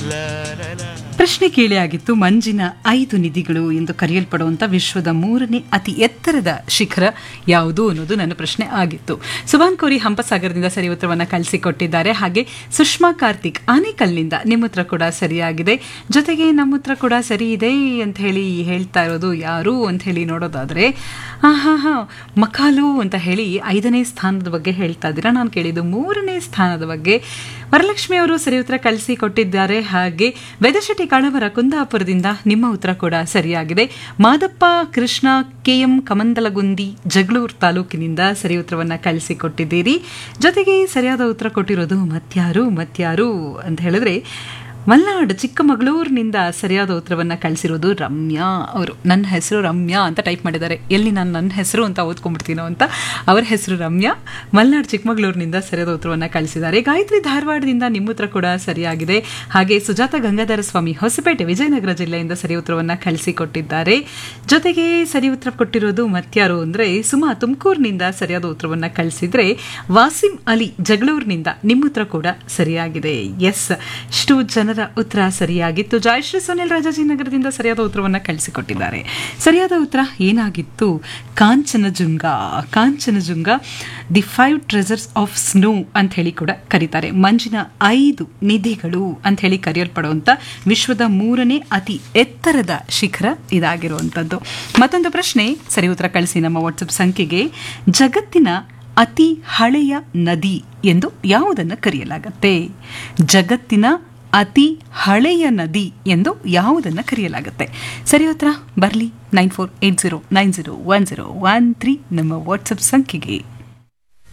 ಪ್ರಶ್ನೆ ಕೇಳಿ ಆಗಿತ್ತು ಮಂಜಿನ ಐದು ನಿಧಿಗಳು ಎಂದು ಕರೆಯಲ್ಪಡುವಂಥ ವಿಶ್ವದ ಮೂರನೇ ಅತಿ ಎತ್ತರದ ಶಿಖರ ಯಾವುದು ಅನ್ನೋದು ನನ್ನ ಪ್ರಶ್ನೆ ಆಗಿತ್ತು ಸುಭಾನ್ ಕೋರಿ ಹಂಪಸಾಗರದಿಂದ ಸರಿ ಉತ್ತರವನ್ನು ಕಳಿಸಿಕೊಟ್ಟಿದ್ದಾರೆ ಹಾಗೆ ಸುಷ್ಮಾ ಕಾರ್ತಿಕ್ ಆನೇಕಲ್ನಿಂದ ನಿಮ್ಮ ಉತ್ತರ ಕೂಡ ಸರಿಯಾಗಿದೆ ಜೊತೆಗೆ ನಮ್ಮ ಉತ್ತರ ಕೂಡ ಸರಿ ಇದೆ ಅಂತ ಹೇಳಿ ಹೇಳ್ತಾ ಇರೋದು ಯಾರು ಅಂತ ಹೇಳಿ ನೋಡೋದಾದ್ರೆ ಹಾ ಹಾ ಮಕಾಲು ಅಂತ ಹೇಳಿ ಐದನೇ ಸ್ಥಾನದ ಬಗ್ಗೆ ಹೇಳ್ತಾ ಇದ್ದೀರಾ ನಾನು ಕೇಳಿದ್ದು ಮೂರನೇ ಸ್ಥಾನದ ಬಗ್ಗೆ ವರಲಕ್ಷ್ಮಿ ಅವರು ಸರಿ ಉತ್ತರ ಕಳಿಸಿ ಕೊಟ್ಟಿದ್ದಾರೆ ಹಾಗೆ ವೆದಶೆಟ್ಟಿ ಕಾಳವರ ಕುಂದಾಪುರದಿಂದ ನಿಮ್ಮ ಉತ್ತರ ಕೂಡ ಸರಿಯಾಗಿದೆ ಮಾದಪ್ಪ ಕೃಷ್ಣ ಕೆಎಂ ಕಮಂದಲಗುಂದಿ ಜಗಳೂರು ತಾಲೂಕಿನಿಂದ ಸರಿ ಉತ್ತರವನ್ನ ಕಳಿಸಿಕೊಟ್ಟಿದ್ದೀರಿ ಜೊತೆಗೆ ಸರಿಯಾದ ಉತ್ತರ ಕೊಟ್ಟಿರೋದು ಮತ್ಯಾರು ಮತ್ಯಾರು ಅಂತ ಹೇಳಿದ್ರೆ ಮಲ್ನಾಡ್ ಚಿಕ್ಕಮಗಳೂರಿನಿಂದ ಸರಿಯಾದ ಉತ್ತರವನ್ನು ಕಳಿಸಿರೋದು ರಮ್ಯಾ ಅವರು ನನ್ನ ಹೆಸರು ರಮ್ಯಾ ಅಂತ ಟೈಪ್ ಮಾಡಿದ್ದಾರೆ ಎಲ್ಲಿ ನಾನು ನನ್ನ ಹೆಸರು ಅಂತ ಓದ್ಕೊಂಡ್ಬಿಡ್ತೀನೋ ಅಂತ ಅವರ ಹೆಸರು ರಮ್ಯಾ ಮಲ್ನಾಡ್ ಚಿಕ್ಕಮಗಳೂರಿನಿಂದ ಸರಿಯಾದ ಉತ್ತರವನ್ನು ಕಳಿಸಿದ್ದಾರೆ ಗಾಯತ್ರಿ ಧಾರವಾಡದಿಂದ ನಿಮ್ಮ ಉತ್ತರ ಕೂಡ ಸರಿಯಾಗಿದೆ ಹಾಗೆ ಸುಜಾತ ಗಂಗಾಧರ ಸ್ವಾಮಿ ಹೊಸಪೇಟೆ ವಿಜಯನಗರ ಜಿಲ್ಲೆಯಿಂದ ಸರಿ ಉತ್ತರವನ್ನು ಕಳಿಸಿಕೊಟ್ಟಿದ್ದಾರೆ ಜೊತೆಗೆ ಸರಿ ಉತ್ತರ ಕೊಟ್ಟಿರೋದು ಮತ್ಯಾರು ಅಂದರೆ ಸುಮಾ ತುಮಕೂರಿನಿಂದ ಸರಿಯಾದ ಉತ್ತರವನ್ನು ಕಳಿಸಿದ್ರೆ ವಾಸಿಂ ಅಲಿ ಜಗಳೂರಿನಿಂದ ನಿಮ್ಮ ಉತ್ತರ ಕೂಡ ಸರಿಯಾಗಿದೆ ಎಸ್ ಇಷ್ಟು ಜನರ ಉತ್ತರ ಸರಿಯಾಗಿತ್ತು ಜಯಶ್ರೀ ಸುನಿಲ್ ರಾಜಾಜಿನಗರದಿಂದ ಸರಿಯಾದ ಉತ್ತರವನ್ನು ಕಳಿಸಿಕೊಟ್ಟಿದ್ದಾರೆ ಸರಿಯಾದ ಉತ್ತರ ಏನಾಗಿತ್ತು Kanchenjunga Kanchenjunga the five treasures of snow ಅಂತ ಹೇಳಿ ಕೂಡ ಕರೀತಾರೆ ಮಂಜಿನ ಐದು ನಿಧಿಗಳು ಅಂತ ಹೇಳಿ ಕರೆಯಲ್ಪಡುವಂಥ ವಿಶ್ವದ ಮೂರನೇ ಅತಿ ಎತ್ತರದ ಶಿಖರ ಇದಾಗಿರುವಂಥದ್ದು ಮತ್ತೊಂದು ಪ್ರಶ್ನೆ ಸರಿ ಉತ್ತರ ಕಳಿಸಿ ನಮ್ಮ ವಾಟ್ಸಪ್ ಸಂಖ್ಯೆಗೆ ಜಗತ್ತಿನ ಅತಿ ಹಳೆಯ ನದಿ ಎಂದು ಯಾವುದನ್ನು ಕರೆಯಲಾಗತ್ತೆ ಜಗತ್ತಿನ ಅತಿ ಹಳೆಯ ನದಿ ಎಂದು ಯಾವುದನ್ನು ಕರೆಯಲಾಗುತ್ತೆ ಸರಿ ಉತ್ತರ ಬರಲಿ nine four eight zero nine zero one zero one three ನಮ್ಮ ವಾಟ್ಸಪ್ ಸಂಖ್ಯೆಗೆ